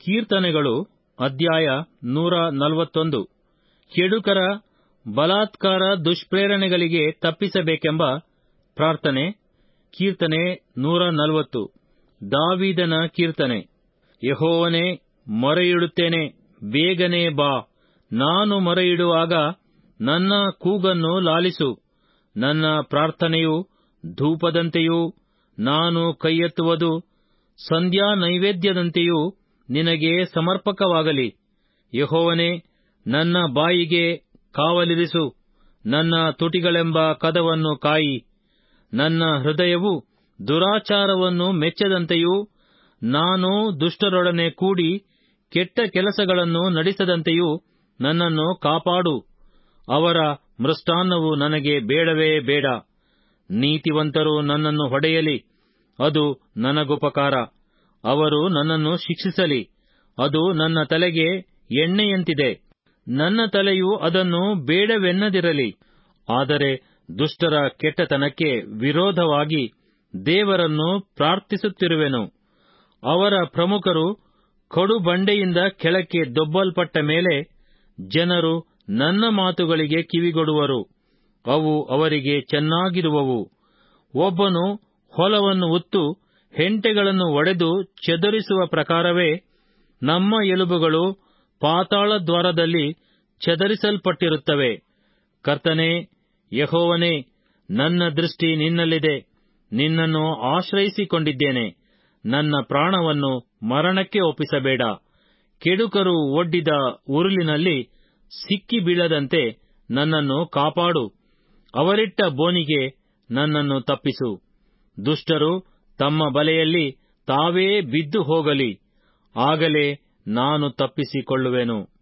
ಕೀರ್ತನೆಗಳು ಅಧ್ಯಾಯ ನೂರ ನಲವತ್ತೊಂದು ಕೆಡುಕರ ಬಲಾತ್ಕಾರ ದುಷ್ಪ್ರೇರಣೆಗಳಿಗೆ ತಪ್ಪಿಸಬೇಕೆಂಬ ಪ್ರಾರ್ಥನೆ ಕೀರ್ತನೆ ನೂರ ನಲವತ್ತು ದಾವೀದನ ಕೀರ್ತನೆ ಯಹೋವನೇ ಮೊರೆಯಿಡುತ್ತೇನೆ ಬೇಗನೆ ಬಾ ನಾನು ಮೊರೆಯಿಡುವಾಗ ನನ್ನ ಕೂಗನ್ನು ಲಾಲಿಸು ನನ್ನ ಪ್ರಾರ್ಥನೆಯು ಧೂಪದಂತೆಯೂ ನಾನು ಕೈಯೆತ್ತುವುದು ಸಂಧ್ಯಾ ನೈವೇದ್ಯದಂತೆಯೂ ನಿನಗೆ ಸಮರ್ಪಕವಾಗಲಿ ಯಹೋವನೇ ನನ್ನ ಬಾಯಿಗೆ ಕಾವಲಿರಿಸು ನನ್ನ ತುಟಿಗಳೆಂಬ ಕದವನ್ನು ಕಾಯಿ ನನ್ನ ಹೃದಯವು ದುರಾಚಾರವನ್ನು ಮೆಚ್ಚದಂತೆಯೂ ನಾನು ದುಷ್ಟರೊಡನೆ ಕೂಡಿ ಕೆಟ್ಟ ಕೆಲಸಗಳನ್ನು ನಡೆಸದಂತೆಯೂ ನನ್ನನ್ನು ಕಾಪಾಡು ಅವರ ಮೃಷ್ಟಾನ್ನವು ನನಗೆ ಬೇಡವೇ ಬೇಡ ನೀತಿವಂತರು ನನ್ನನ್ನು ಹೊಡೆಯಲಿ ಅದು ನನಗುಪಕಾರ ಅವರು ನನ್ನನ್ನು ಶಿಕ್ಷಿಸಲಿ ಅದು ನನ್ನ ತಲೆಗೆ ಎಣ್ಣೆಯಂತಿದೆ ನನ್ನ ತಲೆಯು ಅದನ್ನು ಬೇಡವೆನ್ನದಿರಲಿ ಆದರೆ ದುಷ್ಟರ ಕೆಟ್ಟತನಕ್ಕೆ ವಿರೋಧವಾಗಿ ದೇವರನ್ನು ಪ್ರಾರ್ಥಿಸುತ್ತಿರುವೆನು ಅವರ ಪ್ರಮುಖರು ಕಡು ಬಂಡೆಯಿಂದ ಕೆಳಕ್ಕೆ ದೊಬ್ಬಲ್ಪಟ್ಟ ಮೇಲೆ ಜನರು ನನ್ನ ಮಾತುಗಳಿಗೆ ಕಿವಿಗೊಡುವರು ಅವು ಅವರಿಗೆ ಚೆನ್ನಾಗಿರುವವು ಒಬ್ಬನು ಹೊಲವನ್ನು ಉತ್ತು ಹೆಂಟೆಗಳನ್ನು ಒಡೆದು ಚದುರಿಸುವ ಪ್ರಕಾರವೇ ನಮ್ಮ ಎಲುಬುಗಳು ಪಾತಾಳ ದ್ವಾರದಲ್ಲಿ ಚದರಿಸಲ್ಪಟ್ಟಿರುತ್ತವೆ ಕರ್ತನೇ ಯಹೋವನೇ ನನ್ನ ದೃಷ್ಟಿ ನಿನ್ನಲ್ಲಿದೆ ನಿನ್ನನ್ನು ಆಶ್ರಯಿಸಿಕೊಂಡಿದ್ದೇನೆ ನನ್ನ ಪ್ರಾಣವನ್ನು ಮರಣಕ್ಕೆ ಒಪ್ಪಿಸಬೇಡ ಕೆಡುಕರು ಒಡ್ಡಿದ ಉರುಲಿನಲ್ಲಿ ಸಿಕ್ಕಿ ಬೀಳದಂತೆ ನನ್ನನ್ನು ಕಾಪಾಡು ಅವರಿಟ್ಟ ಬೋನಿಗೆ ನನ್ನನ್ನು ತಪ್ಪಿಸು ದುಷ್ಟರು ತಮ್ಮ ಬಲೆಯಲ್ಲಿ ತಾವೇ ಬಿದ್ದು ಹೋಗಲಿ ಆಗಲೇ ನಾನು ತಪ್ಪಿಸಿಕೊಳ್ಳುವೆನು